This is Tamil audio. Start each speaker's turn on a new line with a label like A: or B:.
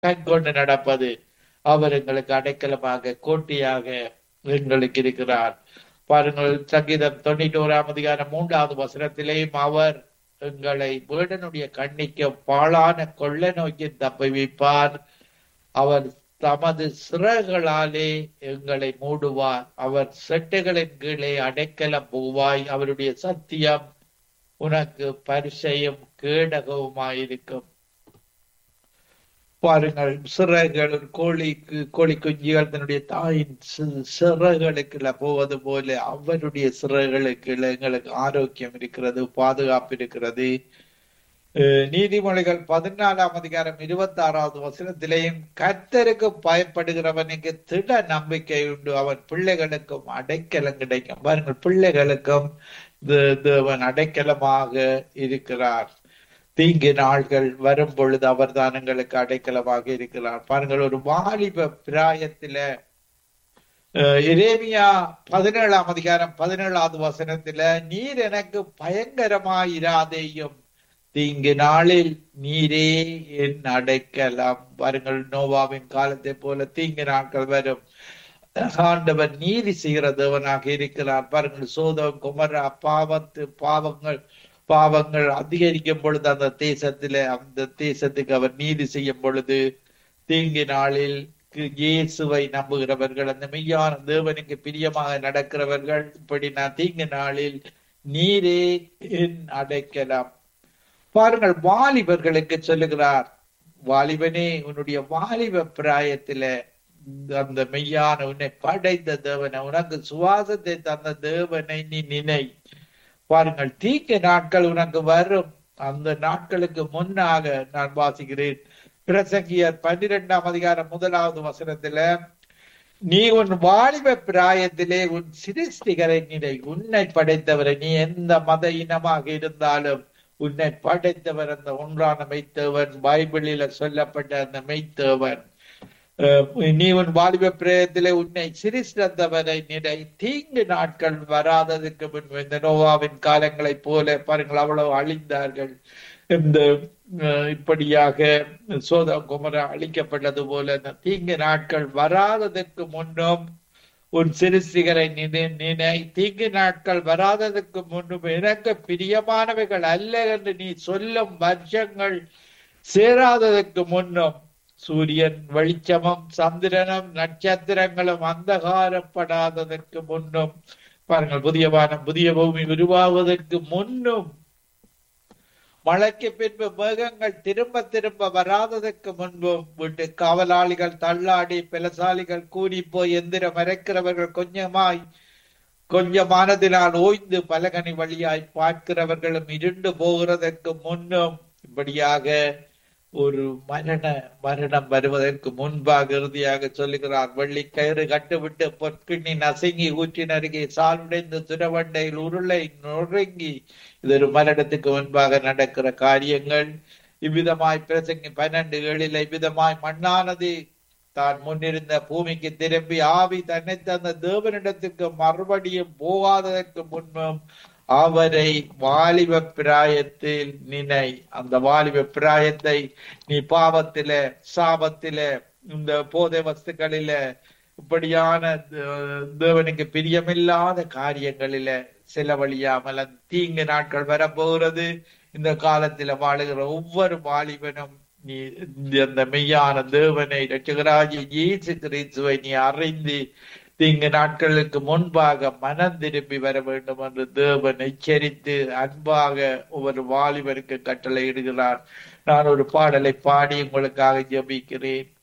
A: கண்கொண்டு நடப்பது அவர் எங்களுக்கு அடைக்கலமாக கோட்டையாக எங்களுக்கு இருக்கிறார் பாருங்கள் சங்கீதம் தொண்ணூற்றி ஓராம் அதிகாரம் மூன்றாவது வசனத்திலேயும் அவர் எங்களை வேடனுடைய கண்ணிக்கு பாழான கொள்ள நோக்கி தப்புவிப்பார் அவர் தமது சிறகுகளாலே எங்களை மூடுவார் அவர் செட்டுகளின் கீழே அடைக்கலம் போவாய் அவருடைய சத்தியம் உனக்கு பரிசையும் கேடகவுமாயிருக்கும் பாருங்கள் சிறகுகள் ஒரு கோழிக்கு கோழி குஞ்சுகள் தன்னுடைய தாயின் சி- சிறகுகளுக்குள்ள போவது போல அவருடைய சிறகுகளுக்கு எங்களுக்கு ஆரோக்கியம் இருக்கிறது பாதுகாப்பு இருக்கிறது அஹ் நீதிமொழிகள் பதினாலாம் அதிகாரம் இருபத்தி ஆறாவது வசனத்திலேயும் கர்த்தருக்கு பயப்படுகிறவனுக்கு திட நம்பிக்கை உண்டு அவன் பிள்ளைகளுக்கும் அடைக்கலம் கிடைக்கும் பாருங்கள் பிள்ளைகளுக்கும் தே- தேவன் அடைக்கலமாக இருக்கிறார் தீங்கு நாள்கள் வரும் பொழுது அவர்தான் எங்களுக்கு அடைக்கலமாக இருக்கிறார் பாருங்கள் ஒரு வாலிப பிராயத்தில அஹ், எரேமியா பதினேழாம் அதிகாரம் பதினேழாவது வசனத்தில நீர் எனக்கு பயங்கரமாயிராதேயும் தீங்கு நாளில் நீரே என் அடைக்கலாம் பாருங்கள் நோவாவின் காலத்தை போல தீங்கு நாட்கள் வரும் ஆண்டவர் நீதி செய்கிற தேவனாக இருக்கிறார் பாருங்கள் சோதம் குமரா பாவத்து பாவங்கள் பாவங்கள் அதிகரிக்கும் பொழுது அந்த தேசத்திலே அந்த தேசத்துக்கு அவர் நீதி செய்யும் பொழுது தீங்கு நாளில் கு- இயேசுவை நம்புகிறவர்கள் அந்த மெய்யான தேவனுக்கு பிரியமாக நடக்கிறவர்கள் இப்படி நான் தீங்கு நாளில் நீரே என் அடைக்கலாம் பாருங்கள் வாலிபர்களுக்கு சொல்லுகிறார் வாலிபனே உன்னுடைய வாலிப பிராயத்தில அந்த மெய்யான உன்னை படைத்த தேவனை உனக்கு சுவாசத்தை தந்த தேவனை நீ நினை பாருங்கள் தீக்க நாட்கள் உனக்கு வரும் அந்த நாட்களுக்கு முன்னாக நான் வாசிக்கிறேன் பிரசங்கியர் பன்னிரெண்டாம் அதிகாரம் முதலாவது வசனத்துல நீ உன் வாலிப பிராயத்திலே உன் சிருஷ்டிகரை நினை உன்னை படைத்தவரை நீ எந்த மத இனமாக இருந்தாலும் உன்னை படைத்தவர் அந்த ஒன்றான மெய்த்தேவன் பைபிளில சொல்லப்பட்ட அந்த மெய்த்தேவன் அஹ் நீ உன் வாலிப பிரயத்திலே உன்னை சிரிசிறந்தவரை நினை தீங்கு நாட்கள் வராததுக்கு முன்பு இந்த நோவாவின் காலங்களைப் போல பாருங்கள் அவ்வளவு அழிந்தார்கள் இந்த அஹ், இப்படியாக சோதம் குமர அழிக்கப்பட்டது போல இந்த தீங்கு நாட்கள் வராததற்கு முன்னும் உன் சிறுசிகரை நினை நினை தீங்கு நாட்கள் வராததற்கு முன்னும் எனக்கு பிரியமானவைகள் அல்ல என்று நீ சொல்லும் வருஷங்கள் சேராததற்கு முன்னும் சூரியன் வெளிச்சமும் சந்திரனும் நட்சத்திரங்களும் அந்தகாரப்படாததற்கு முன்னும் பாருங்கள் புதிய வானம் புதிய பூமி உருவாவதற்கு முன்னும் மழைக்கு பின்பு மேகங்கள் திரும்ப திரும்ப வராததற்கு முன்பும் வீட்டு காவலாளிகள் தள்ளாடி பிளசாலிகள் கூடி போய் எந்திரம் மறைக்கிறவர்கள் கொஞ்சமாய் கொஞ்சமானதினால் ஓய்ந்து பலகனி வழியாய் பார்க்கிறவர்களும் இருண்டு போகிறதற்கு முன்னும் இப்படியாக ஒரு மரண மரணம் வருவதற்கு முன்பாக இறுதியாக சொல்லுகிறார் வெள்ளி கயிறு கட்டுவிட்டு பொற்கிண்ணி நசுங்கி ஊற்றின் அருகே சாலுடைந்து துறவண்டையில் உருளை நொறுங்கி இது ஒரு மரணத்துக்கு முன்பாக நடக்கிற காரியங்கள் இவ்விதமாய் பிரசங்கி பன்னெண்டு ஏழில் இவ்விதமாய் மண்ணானது தான் முன்னிருந்த பூமிக்கு திரும்பி ஆவி தன்னை தந்த தேவனிடத்துக்கு மறுபடியும் போகாததற்கு முன்பும் அவரை வாலிப பிராயத்தில் நினை அந்த வாலிப பிராயத்தை நீ பாவத்தில சாபத்தில இந்த போதை வஸ்துக்களில இப்படியான தே- தேவனுக்கு பிரியமில்லாத காரியங்களில செலவழியாமல் அந்த தீங்கு நாட்கள் வரப்போகிறது இந்த காலத்தில வாழுகிற ஒவ்வொரு வாலிபனும் நீ அந்த மெய்யான தேவனை ரட்சகராஜி இயேசு கிறிஸ்துவை நீ அறிந்து தீங்கு நாட்களுக்கு முன்பாக மனம் திரும்பி வர வேண்டும் என்று தேவன் எச்சரித்து அன்பாக ஒவ்வொரு வாலிபருக்கு கட்டளை இடுகிறார் நான் ஒரு பாடலை பாடி உங்களுக்காக ஜெபிக்கிறேன்